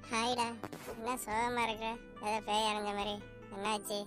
ஹாய்டா என்ன சோகமா இருக்க ஏதோ பேய் அடைஞ்ச மாதிரி என்னாச்சு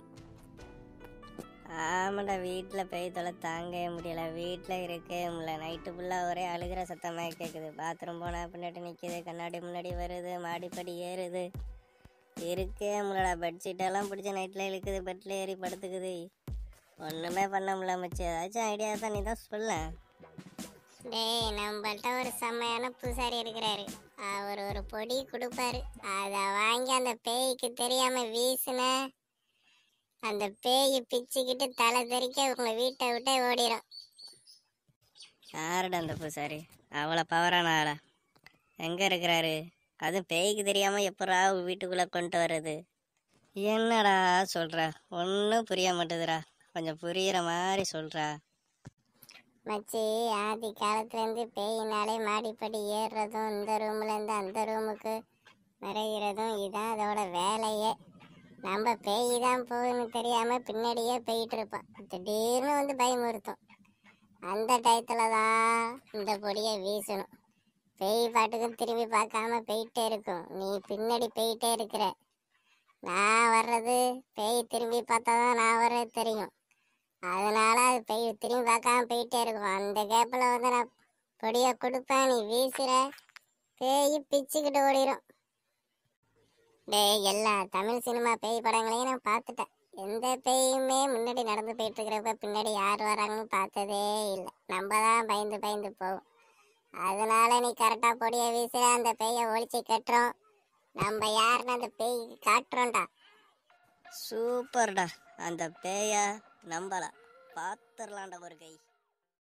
ஆமாடா வீட்டில் பேய் தொலை தாங்கவே முடியல வீட்டில் இருக்கவே முடியல நைட்டு ஃபுல்லாக ஒரே அழுகிற சத்தமாக கேட்குது பாத்ரூம் போனால் பின்னாடி நிற்கிது கண்ணாடி முன்னாடி வருது மாடிப்படி ஏறுது இருக்கவே முடியலடா பெட்ஷீட்டெல்லாம் பிடிச்ச நைட்டில் இழுக்குது பெட்டில் ஏறி படுத்துக்குது ஒன்றுமே பண்ண முடியல மச்சி ஏதாச்சும் ஐடியா தான் நீ தான் சொல்ல டேய் நம்மள்ட்ட ஒரு செம்மையான பூசாரி இருக்கிறாரு அவர் ஒரு பொடி கொடுப்பாரு அதை வாங்கி அந்த பேய்க்கு தெரியாம வீசுன அந்த பேய் பிச்சுக்கிட்டு தலை தெறிக்க உங்க வீட்டை விட்டே ஓடிடும் யாருடா அந்த பூசாரி அவ்வளோ பவரான ஆளா எங்கே இருக்கிறாரு அதுவும் பேய்க்கு தெரியாமல் எப்படா வீட்டுக்குள்ளே கொண்டு வர்றது என்னடா சொல்கிற ஒன்றும் புரிய மாட்டேதுடா கொஞ்சம் புரியிற மாதிரி சொல்கிறா மச்சி ஆதி காலத்துல இருந்து பேயினாலே மாடிப்படி ஏறுறதும் இந்த ரூம்ல இருந்து அந்த ரூமுக்கு மறைகிறதும் இதான் அதோட வேலையே நம்ம பேய் தான் போகுன்னு தெரியாம பின்னாடியே போயிட்டு இருப்போம் திடீர்னு வந்து பயமுறுத்தும் அந்த டயத்துல தான் இந்த பொடியை வீசணும் பேய் பாட்டுக்கு திரும்பி பார்க்காம போயிட்டே இருக்கும் நீ பின்னாடி போயிட்டே இருக்கிற நான் வர்றது பேய் திரும்பி பார்த்தா தான் நான் வர்றது தெரியும் அதனால அது போய் திரும்பி பார்க்காம போயிட்டே இருக்கும் அந்த கேப்பில் வந்து நான் பொடியை கொடுப்பேன் நீ வீசுற பேய் பிச்சுக்கிட்டு ஓடிடும் டேய் எல்லா தமிழ் சினிமா பேய் படங்களையும் நான் பார்த்துட்டேன் எந்த பேயுமே முன்னாடி நடந்து போயிட்டு இருக்கிறப்ப பின்னாடி யார் வராங்கன்னு பார்த்ததே இல்லை நம்ம தான் பயந்து பயந்து போவோம் அதனால நீ கரெக்டாக பொடியை வீசுற அந்த பேயை ஒழிச்சு கட்டுறோம் நம்ம யாருன்னு அந்த பேய்க்கு காட்டுறோம்டா சூப்பர்டா அந்த பேயை நம்பலாம் பார்த்துடலாம்டா ஒரு கை